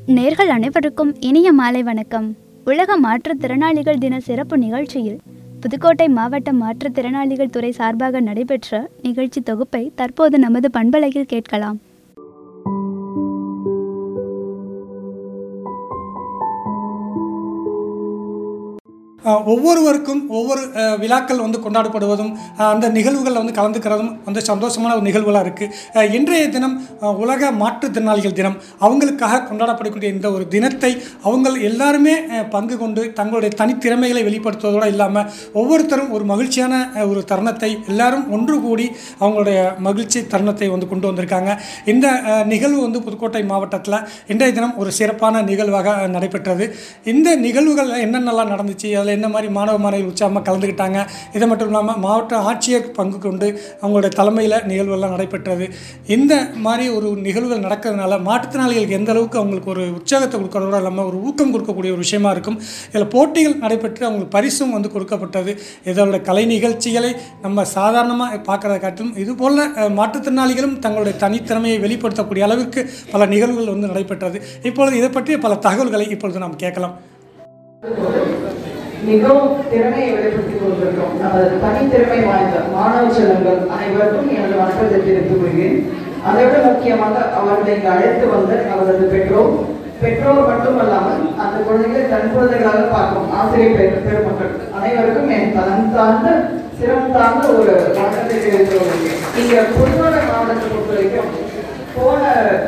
நேர்கள் அனைவருக்கும் இனிய மாலை வணக்கம் உலக மாற்றுத்திறனாளிகள் தின சிறப்பு நிகழ்ச்சியில் புதுக்கோட்டை மாவட்ட மாற்றுத்திறனாளிகள் துறை சார்பாக நடைபெற்ற நிகழ்ச்சி தொகுப்பை தற்போது நமது பண்பலையில் கேட்கலாம் அஹ் ஒவ்வொருவருக்கும் ஒவ்வொரு அஹ், விழாக்கள் வந்து கொண்டாடப்படுவதும் அஹ், அந்த நிகழ்வுகளில் வந்து கலந்துக்கிறதும் வந்து சந்தோஷமான ஒரு நிகழ்வுகளாக இருக்குது இன்றைய தினம் அஹ், உலக மாற்றுத்திறனாளிகள் தினம் அவங்களுக்காக கொண்டாடப்படக்கூடிய இந்த ஒரு தினத்தை அவங்க எல்லாருமே அஹ், பங்கு கொண்டு தங்களுடைய தனித்திறமைகளை வெளிப்படுத்துவதோடு இல்லாமல் ஒவ்வொருத்தரும் ஒரு மகிழ்ச்சியான அஹ், ஒரு தருணத்தை எல்லாரும் ஒன்று கூடி அவங்களுடைய மகிழ்ச்சி தருணத்தை வந்து கொண்டு வந்திருக்காங்க இந்த அஹ், நிகழ்வு வந்து புதுக்கோட்டை மாவட்டத்தில் இன்றைய தினம் ஒரு சிறப்பான நிகழ்வாக அஹ், நடைபெற்றது இந்த நிகழ்வுகள் என்னென்னலாம் நடந்துச்சு அதில் என்ன மாதிரி மாணவ மாணவிகள் உற்சாகமாக கலந்துக்கிட்டாங்க இது மட்டும் இல்லாமல் மாவட்ட ஆட்சியர் பங்கு கொண்டு அவங்களுடைய தலைமையில் நிகழ்வுகள்லாம் நடைபெற்றது இந்த மாதிரி ஒரு நிகழ்வுகள் நடக்கிறதுனால மாற்றுத்திறனாளிகளுக்கு எந்த அளவுக்கு அவங்களுக்கு ஒரு உற்சாகத்தை கொடுக்கறதோட இல்லாமல் ஒரு ஊக்கம் கொடுக்கக்கூடிய ஒரு விஷயமா இருக்கும் இதில் போட்டிகள் நடைபெற்று அவங்களுக்கு பரிசும் வந்து கொடுக்கப்பட்டது இதோட கலை நிகழ்ச்சிகளை நம்ம சாதாரணமாக பார்க்குறத காட்டிலும் இது போல் அஹ், மாற்றுத்திறனாளிகளும் தங்களுடைய தனித்திறமையை வெளிப்படுத்தக்கூடிய அளவிற்கு பல நிகழ்வுகள் வந்து நடைபெற்றது இப்பொழுது இதை பற்றிய பல தகவல்களை இப்பொழுது நாம் கேட்கலாம் மிகவும் திறமையை வெளிப்படுத்திக் கொண்டிருக்கிறோம் நமது தனித்திறமை வாய்ந்த மாணவ செல்வங்கள் அனைவருக்கும் எனது வணக்கத்தை தெரிவித்துக் கொள்கிறேன் அதை விட முக்கியமாக அவர்களை இங்கு அழைத்து வந்த அவரது பெற்றோர் பெற்றோர் மட்டுமல்லாமல் அந்த குழந்தைகளை தன் குழந்தைகளாக பார்க்கும் ஆசிரியர் பெரு பெருமக்கள் அனைவருக்கும் என் தரம் சார்ந்த சிரம் சார்ந்த ஒரு வணக்கத்தை தெரிவித்துக் கொள்கிறேன் இங்க புதுக்கோட்டை மாவட்டத்தை பொறுத்த வரைக்கும் போன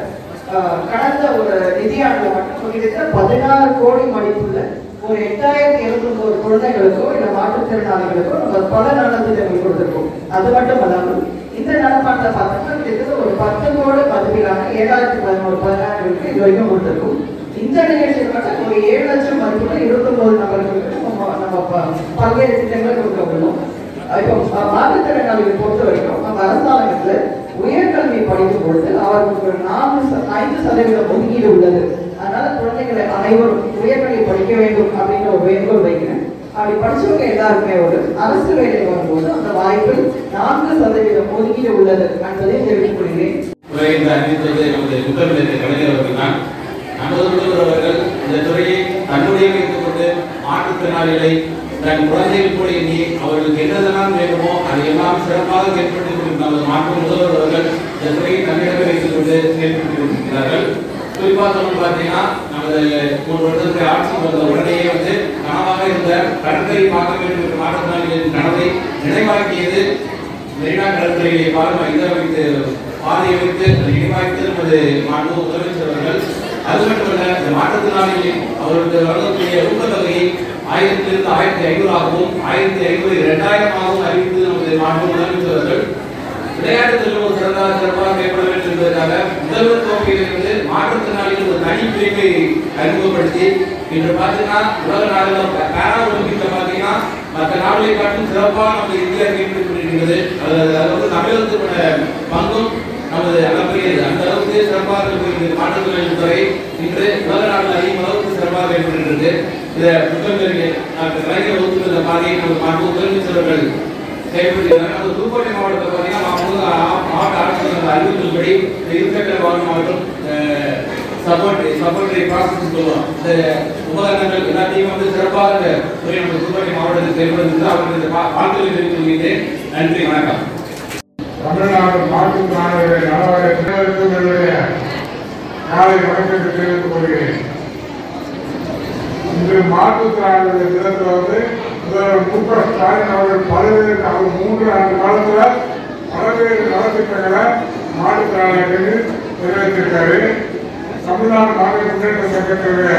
ஆஹ், கடந்த ஒரு நிதியாண்டுல மட்டும் கிட்டத்தட்ட பதினாறு கோடி மதிப்புள்ள ஒரு எட்டாயிரத்தி எழுபத்தொன்பது குழந்தைகளுக்கோ இல்ல மாற்றுத்திறனாளிகளுக்கோ நம்ம பல நலத்திட்டங்கள் கொடுத்திருக்கோம் அது மட்டும் அல்லாமல் இந்த நடப்பாட்டில் பார்த்தோம்னா கிட்டத்தட்ட ஒரு பத்து கோடி மதிப்பிலான ஏழாயிரத்தி பதினோரு பதினாறுகளுக்கு இது வரைக்கும் கொடுத்திருக்கோம் இந்த நிகழ்ச்சியில் மட்டும் ஒரு ஏழு லட்சம் மதிப்புள்ள இருபத்தொன்பது நபர்களுக்கு நம்ம நம்ம ப- பல்வேறு திட்டங்களை கொடுக்க முடியும் இப்போ ம- மாற்றுத்திறனாளிகளை பொறுத்த வரைக்கும் நம்ம அரசாங்கத்துல உயர்கல்வி படிக்கும் பொழுது அவர்களுக்கு ஒரு நான்கு ச- ஐந்து சதவீதம் ஒதுக்கீடு உள்ளது அதனால குழந்தைகளை அனைவரும் உயர்கல்வி படிக்க வேண்டும் அப்படின்ற ஒரு வேண்டுகோள் வைக்கிறேன் அப்படி படிச்சவங்க எல்லாருக்குமே ஒரு அரசு வேலை வரும்போது அந்த வாய்ப்பில் நான்கு சதவீதம் ஒதுக்கீடு உள்ளது என்பதை தெரிவித்துக் கொள்கிறேன் உலகில் அறிவித்தது நமது முத்தமிழர் கலைஞர் அவர்கள் தான் நமது முதல்வர் அவர்கள் இந்த துறையை தன்னுடைய வைத்துக் கொண்டு மாற்றுத்திறனாளிகளை தன் குழந்தைகள் கூட எண்ணி அவர்களுக்கு என்னதெல்லாம் வேண்டுமோ அதை எல்லாம் சிறப்பாக செயல்படுத்திக் கொண்டிருந்த நமது மாற்று முதல்வர் அவர்கள் இந்த துறையை தன்னிடமே வைத்துக் கொண்டு செயல்படுத்திக் கொண்டிருக்கிறார்கள் குறிப்பாக சொல்லணும் பார்த்தீங்கன்னா நமது மூன்று வருடத்துக்கு ஆட்சி வந்த உடனேயே வந்து கனவாக இருந்த கடற்கரை பார்க்க வேண்டும் என்ற மாற்றுத்திறனாளிகளின் கனவை நினைவாக்கியது மெரினா கடற்கரையை பாலம் இதை வைத்து பாதை வைத்து அதை நினைவாய்த்து நமது மாண்பு முதலமைச்சர் அவர்கள் அது மட்டுமல்ல இந்த மாற்றுத்திறனாளிகளின் அவர்களுக்கு வழங்கக்கூடிய ஊக்கத்தொகையை ஆயிரத்திலிருந்து ஆயிரத்தி ஐநூறாகவும் ஆயிரத்தி ஐநூறு இரண்டாயிரமாகவும் அறிவித்து நமது மாண்பு முதலமைச்சர் அவர்கள் விளையாட்டுத்துறை ஒரு சிறந்த சிறப்பாக மேம்பட வேண்டும் என்பதற்காக முதல்வர் கோப்பையிலிருந்து மாற்றுத்திறனாளிகள் ஒரு தனி பிரிவை அறிமுகப்படுத்தி இன்று பார்த்தீங்கன்னா உலக நாடுகள் பேரா ஒலிம்பிக்ல பார்த்தீங்கன்னா மற்ற நாடுகளை காட்டும் சிறப்பாக நமது இந்தியா கைப்பற்றிக் கொண்டிருக்கிறது அது அது வந்து தமிழகத்தோட பங்கும் நமது அளப்பரியது அந்த அளவுக்கு சிறப்பாக இருக்கிறது மாற்றுத்திறனாளி துறை இன்று உலக நாடுகள் அதிகம் அளவுக்கு சிறப்பாக மேம்படுகிறது இதை முதல்வர் டாக்டர் கலைஞர் ஒத்துழைத்த பாதையை நமது மாண்பு முதலமைச்சர் அவர்கள் செயல்படுகிறார்கள் அது புதுக்கோட்டை மாவட்டத்தில் பார்த்தீங்கன்னா மாவட்ட ஆ- மாவட்ட ஆட்சியர் அறிவித்தபடி இருசக்கர வாகனம் மாவட்டம் சப்போர்ட் சப்போர்ட் ப்ராசஸ் சொல்லுவோம் இந்த உபகரணங்கள் எல்லாத்தையும் வந்து சிறப்பாக இந்த துறை நம்ம புதுக்கோட்டை மாவட்டத்தில் செயல்படுகிறது அவர்களுக்கு இந்த பா- வாழ்த்துக்களை தெரிவித்துக் கொள்கிறேன் நன்றி வணக்கம் தமிழ்நாடு மாற்றுத்திறனாளிகளை நலவாரிய திட்டத்திற்கு என்னுடைய காலை வணக்கத்தை தெரிவித்துக் கொள்கிறேன் இன்று மாற்றுத்திறனாளிகள் தினத்தில் வந்து முதல்வர் மு க ஸ்டாலின் அவர்கள் பல்வேறு அவர் மூன்று ஆண்டு காலத்துல பல்வேறு நலத்திட்டங்களை மாற்றுத்திறனாளிகளுக்கு நிறைவேற்றிருக்காரு தமிழ்நாடு மாநில முன்னேற்ற சங்கத்தினுடைய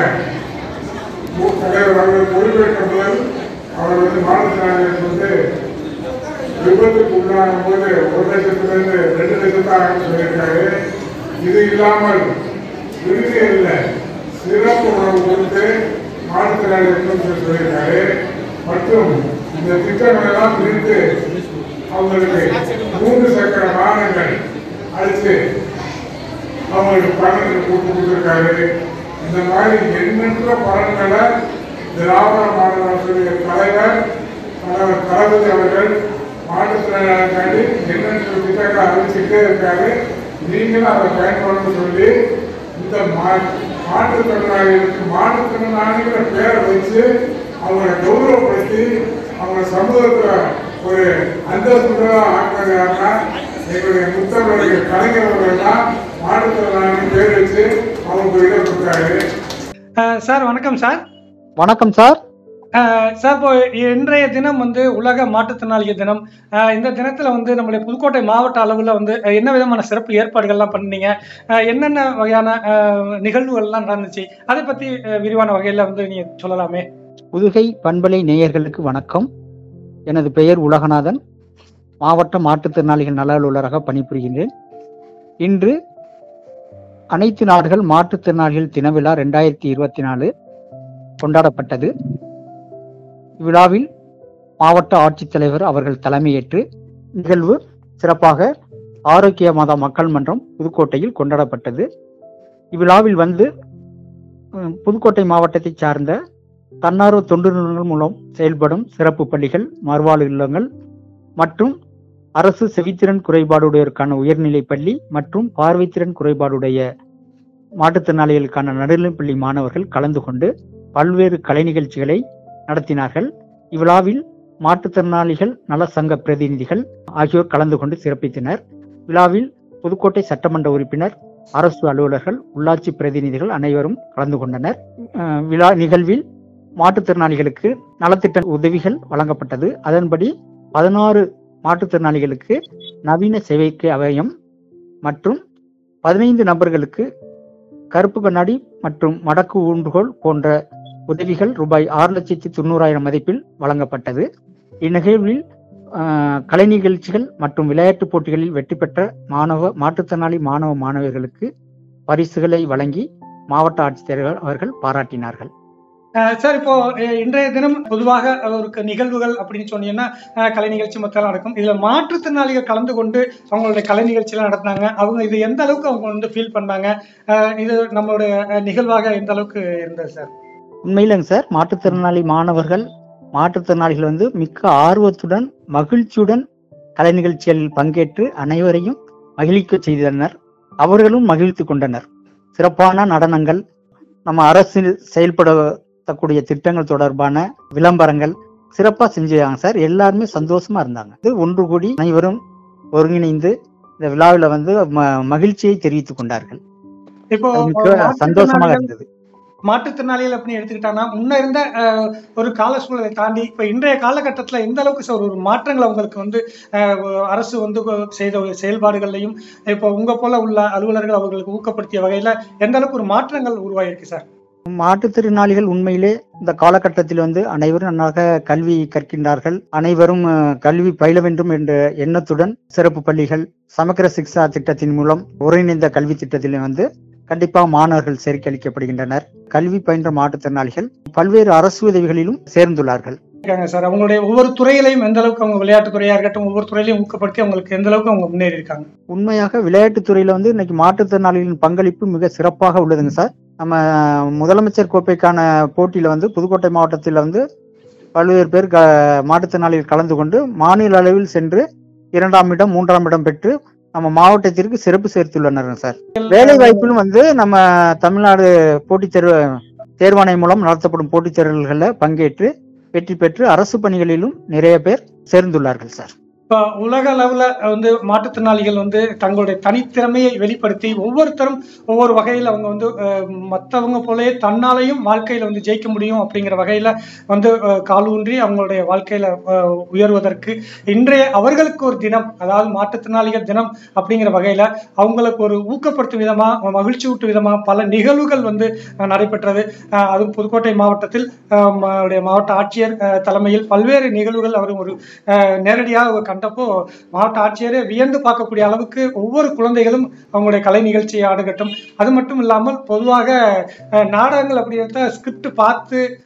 மு- தலைவர் அவர்கள் பொறுப்பேற்ற முதல் அவர் வந்து மாற்றுத்திறனாளிகளுக்கு வந்து விபத்துக்கு உள்ளான போது ஒரு லட்சத்திலிருந்து ரெண்டு லட்சத்தாக சொல்லியிருக்காரு இது இல்லாமல் விருது அல்ல சிறப்பு உணவு கொடுத்து மாற்றுத்திறனாளிகளுக்கும் சொல்லியிருக்காரு மற்றும் இந்த திட்டங்கள் எல்லாம் பிரித்து அவங்களுக்கு மூன்று சக்கர வாகனங்கள் அளித்து அவங்களுக்கு பலன்கள் கொடுத்து கொடுத்திருக்காரு இந்த மாதிரி எண்ணற்ற பலன்களை திராவிட மாடல் அரசுடைய தலைவர் தலைவர் தளபதி அவர்கள் மாற்றுத்திறனாளிகளுக்காண்டி எண்ணற்ற திட்டங்களை அறிவிச்சுட்டே இருக்காரு நீங்களும் அதை பயன்படணும்னு சொல்லி இந்த மா மாற்றுத்திறனாளிகளுக்கு மாற்றுத்திறனாளிங்கிற பேரை வச்சு அவங்களை கௌரவப்படுத்தி அவங்க சமூகத்தில் ஒரு அந்தஸ்துகளை ஆக்குறாங்கன்னா எங்களுடைய முத்தமிழர்கள் கலைஞர் அவர்கள் தான் மாற்றுத்திறனாளி பேர் வச்சு அவங்களுக்கு இடம் கொடுத்தாரு அஹ் சார் வணக்கம் சார் வணக்கம் சார் அஹ் சார் இப்போ இன்றைய தினம் வந்து உலக மாற்றுத்திறனாளிகள் தினம் அஹ் இந்த தினத்துல வந்து நம்மளுடைய புதுக்கோட்டை மாவட்ட அளவில் வந்து அஹ் என்ன விதமான சிறப்பு ஏற்பாடுகள்லாம் பண்ணீங்க அஹ் என்னென்ன வகையான அஹ், நிகழ்வுகள்லாம் நடந்துச்சு அதை பத்தி அஹ், விரிவான வகையில வந்து நீங்க சொல்லலாமே புதுகை பண்பலை நேயர்களுக்கு வணக்கம் எனது பெயர் உலகநாதன் மாவட்ட மாற்றுத்திறனாளிகள் நல அலுவலராக பணிபுரிகின்றேன் இன்று அனைத்து நாடுகள் மாற்றுத்திறனாளிகள் தின விழா ரெண்டாயிரத்தி இருபத்தி நாலு கொண்டாடப்பட்டது இவ்விழாவில் மாவட்ட ஆட்சித்தலைவர் அவர்கள் தலைமையேற்று நிகழ்வு சிறப்பாக ஆரோக்கிய மத மக்கள் மன்றம் புதுக்கோட்டையில் கொண்டாடப்பட்டது இவ்விழாவில் வந்து உம், புதுக்கோட்டை மாவட்டத்தைச் சார்ந்த தன்னார்வ தொண்டு நிறுவனங்கள் மூலம் செயல்படும் சிறப்பு பள்ளிகள் மறுவாழ்வு இல்லங்கள் மற்றும் அரசு செவித்திறன் குறைபாடுடையோருக்கான உயர்நிலைப் பள்ளி மற்றும் பார்வைத்திறன் குறைபாடுடைய மாற்றுத்திறனாளிகளுக்கான நடுநிலைப்பள்ளி மாணவர்கள் கலந்து கொண்டு பல்வேறு கலை நிகழ்ச்சிகளை நடத்தினார்கள் இவ்விழாவில் மாற்றுத்திறனாளிகள் நல சங்க பிரதிநிதிகள் ஆகியோர் கலந்து கொண்டு சிறப்பித்தனர் விழாவில் புதுக்கோட்டை சட்டமன்ற உறுப்பினர் அரசு அலுவலர்கள் உள்ளாட்சி பிரதிநிதிகள் அனைவரும் கலந்து கொண்டனர் அஹ் விழா நிகழ்வில் மாற்றுத்திறனாளிகளுக்கு நலத்திட்ட உதவிகள் வழங்கப்பட்டது அதன்படி பதினாறு மாற்றுத்திறனாளிகளுக்கு நவீன சேவைக்கு அவயம் மற்றும் பதினைந்து நபர்களுக்கு கருப்பு கண்ணாடி மற்றும் மடக்கு ஊன்றுகோல் போன்ற உதவிகள் ரூபாய் ஆறு லட்சத்தி தொண்ணூறாயிரம் மதிப்பில் வழங்கப்பட்டது இந்நிகழ்வில் ஆஹ், கலை நிகழ்ச்சிகள் மற்றும் விளையாட்டுப் போட்டிகளில் வெற்றி பெற்ற மாணவ மாற்றுத்திறனாளி மாணவ மாணவியர்களுக்கு பரிசுகளை வழங்கி மாவட்ட ஆட்சித்தலைவர் அவர்கள் பாராட்டினார்கள் அஹ் சார் இப்போ அஹ் இன்றைய தினம் பொதுவாக ஒரு க- நிகழ்வுகள் அப்படின்னு சொன்னீங்கன்னா அஹ் கலை நிகழ்ச்சி மொத்தம் நடக்கும் இதுல மாற்றுத்திறனாளிகள் கலந்து கொண்டு அவங்களுடைய கலை நிகழ்ச்சியெல்லாம் நடத்தினாங்க அவங்க இது எந்த அளவுக்கு அவங்க வந்து ஃபீல் பண்ணாங்க அஹ் இது நம்மளுடைய அஹ் நிகழ்வாக எந்த அளவுக்கு இருந்தது சார் உண்மையிலங்க சார் மாற்றுத்திறனாளி மாணவர்கள் மாற்றுத்திறனாளிகள் வந்து மிக்க ஆர்வத்துடன் மகிழ்ச்சியுடன் கலை நிகழ்ச்சிகளில் பங்கேற்று அனைவரையும் மகிழ்க்க செய்தனர் அவர்களும் மகிழ்த்து கொண்டனர் சிறப்பான நடனங்கள் நம்ம அரசு செயல்படுத்தக்கூடிய திட்டங்கள் தொடர்பான விளம்பரங்கள் சிறப்பா செஞ்சாங்க சார் எல்லாருமே சந்தோஷமா இருந்தாங்க இது ஒன்று கூடி அனைவரும் ஒருங்கிணைந்து இந்த விழாவில் வந்து ம- மகிழ்ச்சியை தெரிவித்துக் கொண்டார்கள் இப்போ அது மிக்க சந்தோஷமாக மாற்றுத்திறனாளிகள் இருந்தது மாற்றுத்திறனாளிகள் அப்படின்னு எடுத்துக்கிட்டாங்கன்னா முன்ன இருந்த அஹ், ஒரு கால சூழலை தாண்டி இப்ப இன்றைய காலகட்டத்துல எந்த அளவுக்கு சார் ஒரு மாற்றங்கள் அவங்களுக்கு வந்து அஹ், அரசு வந்து செய்த ஒரு செயல்பாடுகள்லையும் இப்போ உங்க போல உள்ள அலுவலர்கள் அவர்களுக்கு ஊக்கப்படுத்திய வகையில எந்த அளவுக்கு ஒரு மாற்றங்கள் உருவாயிருக்கு சார் மாற்றுத்திறனாளிகள் உண்மையிலே இந்த காலகட்டத்தில் வந்து அனைவரும் நன்றாக கல்வி கற்கின்றார்கள் அனைவரும் அஹ், கல்வி பயில வேண்டும் என்ற எண்ணத்துடன் சிறப்பு பள்ளிகள் சமக்கர சிக்ஷா திட்டத்தின் மூலம் ஒருங்கிணைந்த கல்வி திட்டத்தில் வந்து கண்டிப்பாக மாணவர்கள் சேர்க்கை அளிக்கப்படுகின்றனர் கல்வி பயின்ற மாற்றுத்திறனாளிகள் பல்வேறு அரசு உதவிகளிலும் சேர்ந்துள்ளார்கள் இருக்காங்க சார் அவங்களுடைய ஒவ்வொரு துறையிலையும் எந்த அளவுக்கு அவங்க விளையாட்டு துறையா இருக்கட்டும் ஒவ்வொரு துறையிலையும் ஊக்கப்படுத்தி அவங்களுக்கு எந்த அளவுக்கு அவங்க முன்னேறி இருக்காங்க உண்மையாக விளையாட்டுத் துறையில வந்து இன்னைக்கு மாற்றுத்திறனாளிகளின் பங்களிப்பு மிக சிறப்பாக உள்ளதுங்க சார் நம்ம முதலமைச்சர் கோப்பைக்கான போட்டியில வந்து புதுக்கோட்டை மாவட்டத்தில் வந்து பல்வேறு பேர் க மாற்றுத்திறனாளிகள் கலந்து கொண்டு மாநில அளவில் சென்று இரண்டாம் இடம் மூன்றாம் இடம் பெற்று நம்ம மாவட்டத்திற்கு சிறப்பு சேர்த்துள்ளனர் சார் வேலை வாய்ப்பிலும் வந்து நம்ம தமிழ்நாடு போட்டித் தேர்வு தேர்வாணையம் மூலம் நடத்தப்படும் போட்டித் தேர்வுகளில் பங்கேற்று வெற்றி பெற்று அரசு பணிகளிலும் நிறைய பேர் சேர்ந்துள்ளார்கள் சார் இப்போ உலக அளவுல வந்து மாற்றுத்திறனாளிகள் வந்து தங்களுடைய தனித்திறமையை வெளிப்படுத்தி ஒவ்வொருத்தரும் ஒவ்வொரு வகையில அவங்க வந்து அஹ், மத்தவங்க போலயே தன்னாலையும் வாழ்க்கையில வந்து ஜெயிக்க முடியும் அப்படிங்கிற வகையில வந்து அஹ், காலூன்றி அவங்களுடைய வாழ்க்கையில அஹ், உயர்வதற்கு இன்றைய அவர்களுக்கு ஒரு தினம் அதாவது மாற்றுத்திறனாளிகள் தினம் அப்படிங்கிற வகையில அவங்களுக்கு ஒரு ஊக்கப்படுத்தும் விதமா மகிழ்ச்சி ஊட்டும் விதமா பல நிகழ்வுகள் வந்து அஹ், நடைபெற்றது அஹ், அதுவும் புதுக்கோட்டை மாவட்டத்தில் அஹ், நம்முடைய மாவட்ட ஆட்சியர் அஹ், தலைமையில் பல்வேறு நிகழ்வுகள் அவர் ஒரு அஹ், நேரடியாக கண்டப்போ மாவட்ட ஆட்சியரே வியந்து பார்க்கக்கூடிய அளவுக்கு ஒவ்வொரு குழந்தைகளும் அவங்களுடைய கலை நிகழ்ச்சியை ஆடுகட்டும் அது மட்டும் இல்லாமல் பொதுவாக அஹ், நாடகங்கள் அப்படின்றத ஸ்கிரிப்ட் பார்த்து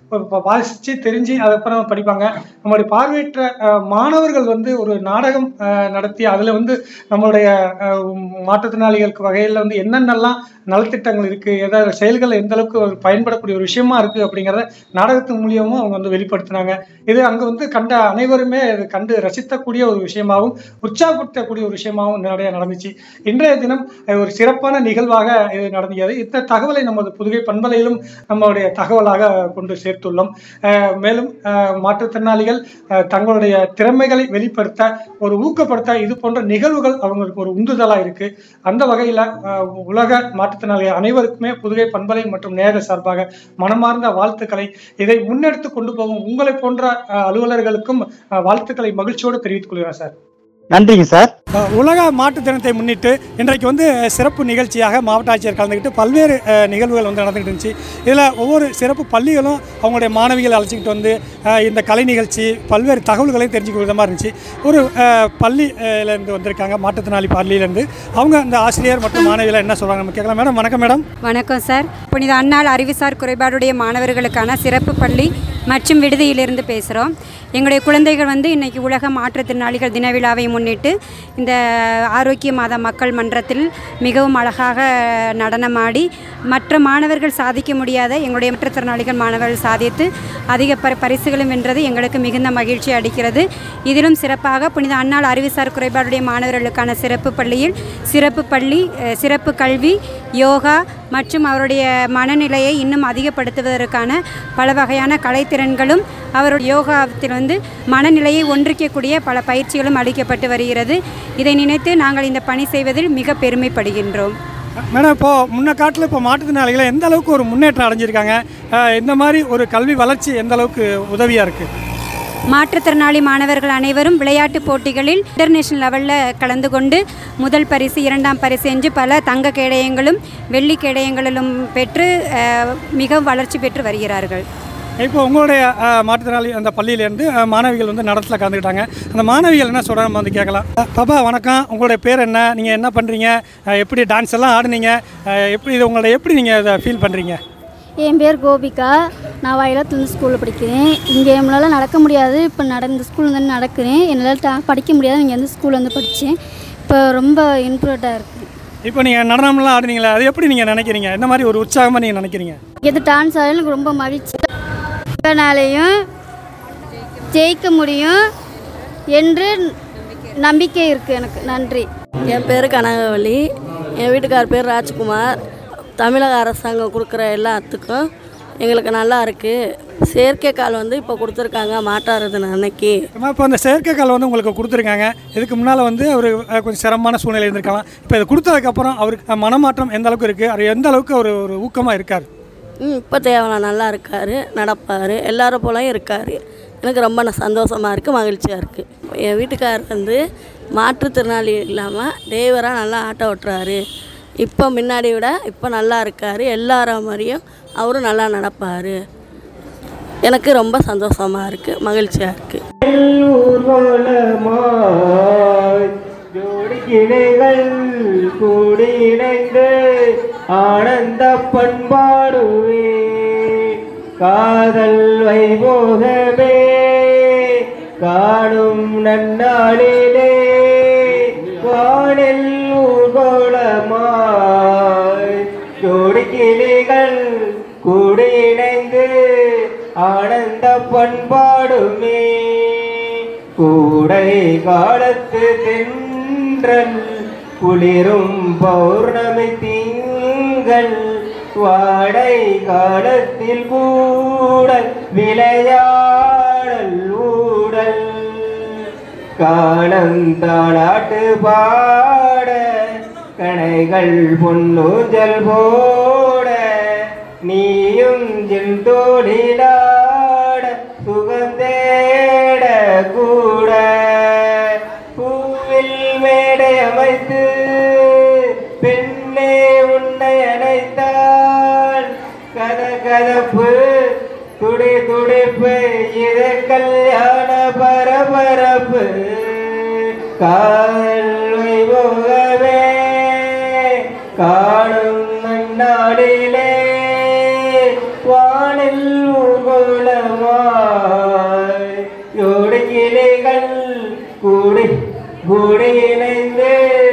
ஒரு வாசித்து தெரிஞ்சு அதுக்கப்புறம் படிப்பாங்க நம்மளுடைய பார்வையற்ற அஹ், மாணவர்கள் வந்து ஒரு நாடகம் அஹ், நடத்தி அதில் வந்து நம்மளுடைய அஹ், மாற்றுத்திறனாளிகளுக்கு வகையில் வந்து என்னென்னலாம் நலத்திட்டங்கள் இருக்குது ஏதாவது செயல்கள் எந்த அளவுக்கு ஒரு பயன்படக்கூடிய ஒரு விஷயமா இருக்குது அப்படிங்கிறத நாடகத்தின் மூலியமும் அவங்க வந்து வெளிப்படுத்தினாங்க இது அங்கே வந்து கண்ட அனைவருமே இது கண்டு ரசித்தக்கூடிய ஒரு விஷயமாகவும் உற்சாகப்படுத்தக்கூடிய ஒரு விஷயமாகவும் நிறைய நடந்துச்சு இன்றைய தினம் அஹ், ஒரு சிறப்பான நிகழ்வாக இது நடந்தது இந்த தகவலை நமது புதுகை பண்பலையிலும் நம்மளுடைய தகவலாக கொண்டு சேர்த்துள்ளோம் அஹ், மேலும் அஹ், மாற்றுத்திறனாளிகள் அஹ், தங்களுடைய திறமைகளை வெளிப்படுத்த ஒரு ஊக்கப்படுத்த இது போன்ற நிகழ்வுகள் அவங்களுக்கு ஒரு உந்துதலாக இருக்கு அந்த வகையில் உலக மாற்றுத்திறனாளிகள் அனைவருக்குமே புதுகை பண்பலை மற்றும் நேர சார்பாக மனமார்ந்த வாழ்த்துக்களை இதை முன்னெடுத்து கொண்டு போகும் உங்களை போன்ற அஹ், அலுவலர்களுக்கும் அஹ், வாழ்த்துக்களை மகிழ்ச்சியோடு தெரிவித்துக் கொள்கிறேன் சார் நன்றிங்க சார் அஹ் உலக மாட்டுத் தினத்தை முன்னிட்டு இன்றைக்கு வந்து சிறப்பு நிகழ்ச்சியாக மாவட்ட ஆட்சியர் கலந்துக்கிட்டு பல்வேறு அஹ், நிகழ்வுகள் வந்து நடந்துகிட்டு இருந்துச்சு இதில் ஒவ்வொரு சிறப்பு பள்ளிகளும் அவங்களுடைய மாணவிகளை அழைச்சிக்கிட்டு வந்து அஹ், இந்த கலை நிகழ்ச்சி பல்வேறு தகவல்களையும் தெரிஞ்சுக்க விதமாக இருந்துச்சு ஒரு அஹ், பள்ளியிலேருந்து வந்திருக்காங்க மாற்றுத்திறனாளி பள்ளியிலேருந்து அவங்க அந்த ஆசிரியர் மற்றும் மாணவிகளை என்ன சொல்கிறாங்க நம்ம கேட்கலாம் மேடம் வணக்கம் மேடம் வணக்கம் சார் புனித அன்னாள் அறிவுசார் குறைபாடுடைய மாணவர்களுக்கான சிறப்பு பள்ளி மற்றும் விடுதியிலிருந்து பேசுகிறோம் எங்களுடைய குழந்தைகள் வந்து இன்றைக்கி உலக மாற்றுத்திறனாளிகள் தின விழாவை முன்னிட்டு இந்த ஆரோக்கிய மாத மக்கள் மன்றத்தில் மிகவும் அழகாக நடனமாடி மற்ற மாணவர்கள் சாதிக்க முடியாத எங்களுடைய மாற்றுத்திறனாளிகள் மாணவர்கள் சாதித்து அதிக ப பரிசுகளும் வென்றது எங்களுக்கு மிகுந்த மகிழ்ச்சி அளிக்கிறது இதிலும் சிறப்பாக புனித அன்னாள் அறிவுசார் குறைபாடுடைய மாணவர்களுக்கான சிறப்பு பள்ளியில் சிறப்பு பள்ளி அஹ், சிறப்பு கல்வி யோகா மற்றும் அவருடைய மனநிலையை இன்னும் அதிகப்படுத்துவதற்கான பல வகையான கலைத்திறன்களும் அவருடைய யோகாத்தில் வந்து மனநிலையை ஒன்றிக்கக்கூடிய பல பயிற்சிகளும் அளிக்கப்பட்டு வருகிறது இதை நினைத்து நாங்கள் இந்த பணி செய்வதில் மிக பெருமைப்படுகின்றோம் மேடம் இப்போ முன்ன காட்டில் இப்போ மாற்றுத்திறனாளிகளை எந்த அளவுக்கு ஒரு முன்னேற்றம் அடைஞ்சிருக்காங்க அஹ், இந்த மாதிரி ஒரு கல்வி வளர்ச்சி எந்த அளவுக்கு உதவியாக இருக்குது மாற்றுத்திறனாளி மாணவர்கள் அனைவரும் விளையாட்டுப் போட்டிகளில் இன்டர்நேஷனல் லெவலில் கலந்து கொண்டு முதல் பரிசு இரண்டாம் பரிசு என்று பல தங்க கேடயங்களும் வெள்ளி கேடயங்களிலும் பெற்று அஹ், மிக வளர்ச்சி பெற்று வருகிறார்கள் இப்போ உங்களுடைய அஹ், மாற்றுத்திறனாளி அந்த பள்ளியிலேருந்து அஹ், மாணவிகள் வந்து நடத்தில் கலந்துக்கிட்டாங்க அந்த மாணவிகள் என்ன சொல்கிறாங்க நம்ம வந்து கேட்கலாம் அஹ், பாப்பா வணக்கம் உங்களுடைய பேர் என்ன நீங்கள் என்ன பண்ணுறீங்க எப்படி டான்ஸ் எல்லாம் ஆடுனீங்க அஹ், எப்படி இது உங்களை எப்படி நீங்கள் இதை ஃபீல் பண்ணுறீங்க என் பேர் கோபிகா நான் வயலத்துலேருந்து ஸ்கூலில் படிக்கிறேன் இங்கே நம்மளால் நடக்க முடியாது இப்போ நடந்த ஸ்கூலில் வந்து நடக்கிறேன் என்னால் டா படிக்க முடியாது இங்கே வந்து ஸ்கூலில் வந்து படித்தேன் இப்போ ரொம்ப இம்ப்ரூவ்டாக இருக்குது இப்போ நீங்கள் நடனம்லாம் ஆடுனீங்களா அது எப்படி நீங்கள் நினைக்கிறீங்க என்ன மாதிரி ஒரு உற்சாகமாக நீங்கள் நினைக்கிறீங்க எது டான்ஸ் ஆடியும் எனக்கு ரொம்ப மகிழ்ச்சி இதனாலேயும் ஜெயிக்க முடியும் என்று நம்பிக்கை இருக்குது எனக்கு நன்றி என் பேர் கனகவள்ளி என் வீட்டுக்கார் பேர் ராஜ்குமார் தமிழக அரசாங்கம் கொடுக்குற எல்லாத்துக்கும் எங்களுக்கு நல்லா இருக்குது செயற்கை கால் வந்து இப்போ கொடுத்துருக்காங்க மாட்டாறது அன்னைக்கு அம்மா, இப்போ அந்த செயற்கைக்கால் வந்து உங்களுக்கு கொடுத்துருக்காங்க இதுக்கு முன்னால் வந்து அவர் கொஞ்சம் சிரமமான சூழ்நிலை இருந்திருக்கலாம் இப்போ இதை கொடுத்ததுக்கப்புறம் அவருக்கு அஹ், மனமாற்றம் எந்த அளவுக்கு இருக்குது அவர் எந்த அளவுக்கு ஒரு ஒரு ஊக்கமாக இருக்கார் ம் இப்போ தேவலாம் நல்லா இருக்கார் நடப்பார் எல்லாரும் போலயும் இருக்கார் எனக்கு ரொம்ப ந- சந்தோஷமா இருக்குது மகிழ்ச்சியாக இருக்குது என் வீட்டுக்காரர் வந்து மாற்றுத்திறனாளி இல்லாமல் டிரைவராக நல்லா ஆட்டோ ஓட்டுறாரு இப்போ முன்னாடி விட இப்போ நல்லா இருக்கார் எல்லார மாதிரியும் அவரும் நல்லா நடப்பார் எனக்கு ரொம்ப சந்தோஷமாக இருக்குது மகிழ்ச்சியாக இருக்குது ஊர்வலமாய் ஜோடி கிளைகள் கூடி இணைந்து ஆனந்த பண்பாடுவே காதல் வைபோகமே காணும் நன்னாளிலே வானில் ஊர்வலமாய் ஜோடி கிளிகள் கூடி இணைந்து ஆனந்த பண்பாடுமே கூடை காலத்து தென்றல் குளிரும் பௌர்ணமி திங்கள் வாடை காலத்தில் கூட விளையாடல் ஊடல் காலம் தாளாட்டு பாட கணைகள் பொன்னூஞ்சல் போட நீயும் என் தோழிலாட சுகந்தேட கூட பூவில் மேடை அமைத்து பெண்ணே உன்னை அணைத்தாள் கத கதப்பு துடி துடிப்பு இது கல்யாண பரபரப்பு கால்வை போகவே காணும் நன்னாளிலே வானில் ஊர்வல யோடு கிளைகள் கூடி கூடி இணைந்து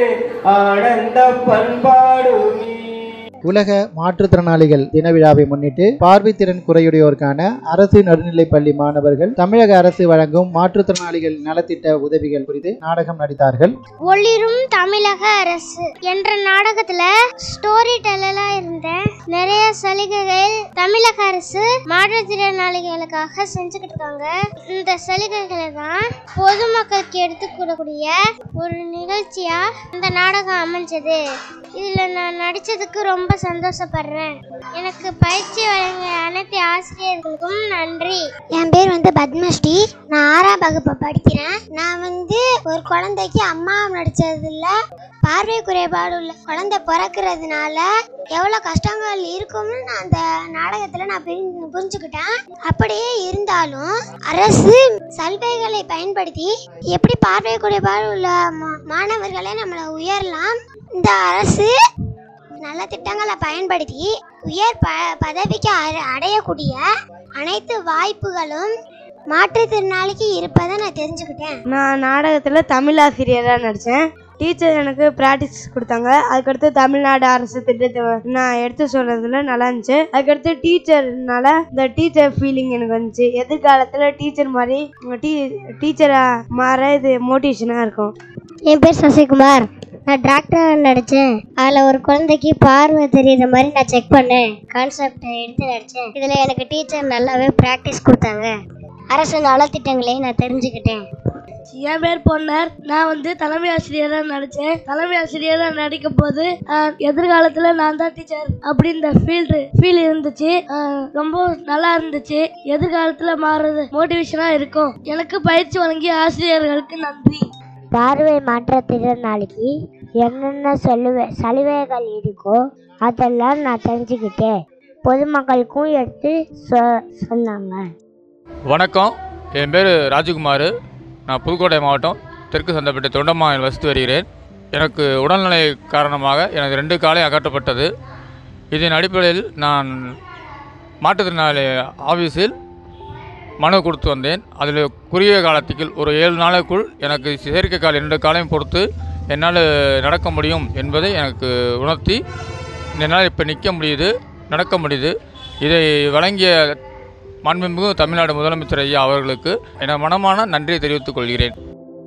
ஆனந்த பண்பாடுமி உலக மாற்றுத்திறனாளிகள் தின விழாவை முன்னிட்டு பார்வைத்திறன் குறையுடையோருக்கான அரசு நடுநிலைப் பள்ளி மாணவர்கள் தமிழக அரசு வழங்கும் மாற்றுத்திறனாளிகள் நலத்திட்ட உதவிகள் குறித்து நாடகம் நடித்தார்கள் ஒளிரும் தமிழக அரசு என்ற நாடகத்துல ஸ்டோரி டெல்லா இருந்தேன் நிறைய சலுகைகள் தமிழக அரசு மாற்றுத்திறனாளிகளுக்காக செஞ்சுக்கிட்டு இருக்காங்க இந்த சலுகைகளை தான் பொதுமக்களுக்கு எடுத்துக் கூடக்கூடிய ஒரு நிகழ்ச்சியா இந்த நாடகம் அமைஞ்சது இதுல நான் நடிச்சதுக்கு ரொம்ப சந்தோஷப்படுறேன் எனக்கு பயிற்சி வழங்கிய அனைத்து ஆசிரியர்களுக்கும் நன்றி என் பேர் வந்து பத்மஸ்ரீ நான் ஆறாம் வகுப்பு படிக்கிறேன் நான் வந்து ஒரு குழந்தைக்கு அம்மா நடிச்சதுல பார்வை குறைபாடு உள்ள குழந்தை பிறக்கிறதுனால எவ்வளோ கஷ்டங்கள் இருக்கும்னு நான் அந்த நாடகத்தில் நான் புரிஞ்சு- புரிஞ்சுக்கிட்டேன் அப்படியே இருந்தாலும் அரசு சலுகைகளை பயன்படுத்தி எப்படி பார்வை குறைபாடு உள்ள மா- மாணவர்களை நம்மளை உயரலாம் இந்த அரசு நல்ல திட்டங்களை பயன்படுத்தி உயர் ப பதவிக்கு அட- அடையக்கூடிய அனைத்து வாய்ப்புகளும் மாற்றுத்திறனாளிக்கு இருப்பதை நான் தெரிஞ்சுக்கிட்டேன் நான் நாடகத்தில் தமிழ் ஆசிரியராக நடித்தேன் டீச்சர் எனக்கு ப்ராக்டிஸ் கொடுத்தாங்க அதுக்கடுத்து தமிழ்நாடு அரசு திட்டத்தை நான் எடுத்து சொல்றதுல நல்லா இருந்துச்சு அதுக்கடுத்து டீச்சர்னால இந்த டீச்சர் ஃபீலிங் எனக்கு வந்துச்சு எதிர்காலத்தில் டீச்சர் மாதிரி டீ டீச்சராக மாற இது மோட்டிவேஷனாக இருக்கும் என் பேர் சசிகுமார் நான் டாக்டர் நடித்தேன் அதில் ஒரு குழந்தைக்கு பார்வை தெரியுற மாதிரி நான் செக் பண்ணேன் கான்செப்ட் எடுத்து நடித்தேன் இதில் எனக்கு டீச்சர் நல்லாவே ப்ராக்டிஸ் கொடுத்தாங்க அரசு நலத்திட்டங்களையும் நான் தெரிஞ்சுக்கிட்டேன் என் பேர் பொன்னர் நான் வந்து தலைமை ஆசிரியராக நடித்தேன் தலைமை ஆசிரியராக நடிக்கும் போது ஆஹ், எதிர்காலத்தில் நான் தான் டீச்சர் அப்படின்ற ஃபீல்டு ஃபீல் இருந்துச்சு ஆஹ், ரொம்ப நல்லா இருந்துச்சு எதிர்காலத்தில் மாறுறது மோட்டிவேஷனாக இருக்கும் எனக்கு பயிற்சி வழங்கிய ஆசிரியர்களுக்கு நன்றி பார்வை மாற்றுத்திறனாளிக்கு என்னென்ன சொல்லுவே சலுகைகள் இருக்கோ அதெல்லாம் நான் தெரிஞ்சுக்கிட்டேன் பொதுமக்களுக்கும் எடுத்து சொ சொன்னாங்க வணக்கம் என் பேர் ராஜகுமார் நான் புதுக்கோட்டை மாவட்டம் தெற்கு சந்தப்பேட்டை தொண்டம்மாவில் வசித்து வருகிறேன் எனக்கு உடல்நிலை காரணமாக எனது ரெண்டு காலை அகற்றப்பட்டது இதன் அடிப்படையில் நான் மாற்றுத்திறனாளி ஆஃபீஸில் மனு கொடுத்து வந்தேன் அதில் குறுகிய காலத்துக்குள் ஒரு ஏழு நாளுக்குள் எனக்கு செயற்கை கால் இரண்டு காலையும் பொறுத்து என்னால் நடக்க முடியும் என்பதை எனக்கு உணர்த்தி என்னால் இப்போ நிற்க முடியுது நடக்க முடியுது இதை வழங்கிய மாண்புமிகு தமிழ்நாடு முதலமைச்சர் ஐயா அவர்களுக்கு என மனமான நன்றியை தெரிவித்துக் கொள்கிறேன்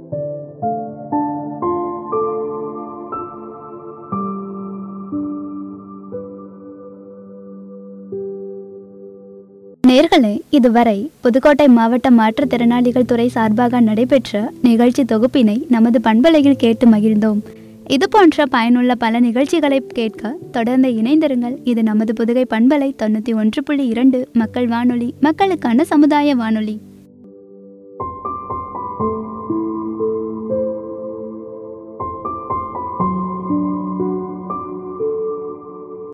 நேர்களே இதுவரை புதுக்கோட்டை மாவட்ட மாற்றுத்திறனாளிகள் துறை சார்பாக நடைபெற்ற நிகழ்ச்சி தொகுப்பினை நமது பண்பலையில் கேட்டு மகிழ்ந்தோம் இது போன்ற பயனுள்ள பல நிகழ்ச்சிகளை கேட்க தொடர்ந்து இணைந்திருங்கள் இது நமது புதுகை பண்பலை தொண்ணூற்றி ஒன்று புள்ளி இரண்டு மக்கள் வானொலி மக்களுக்கான சமுதாய வானொலி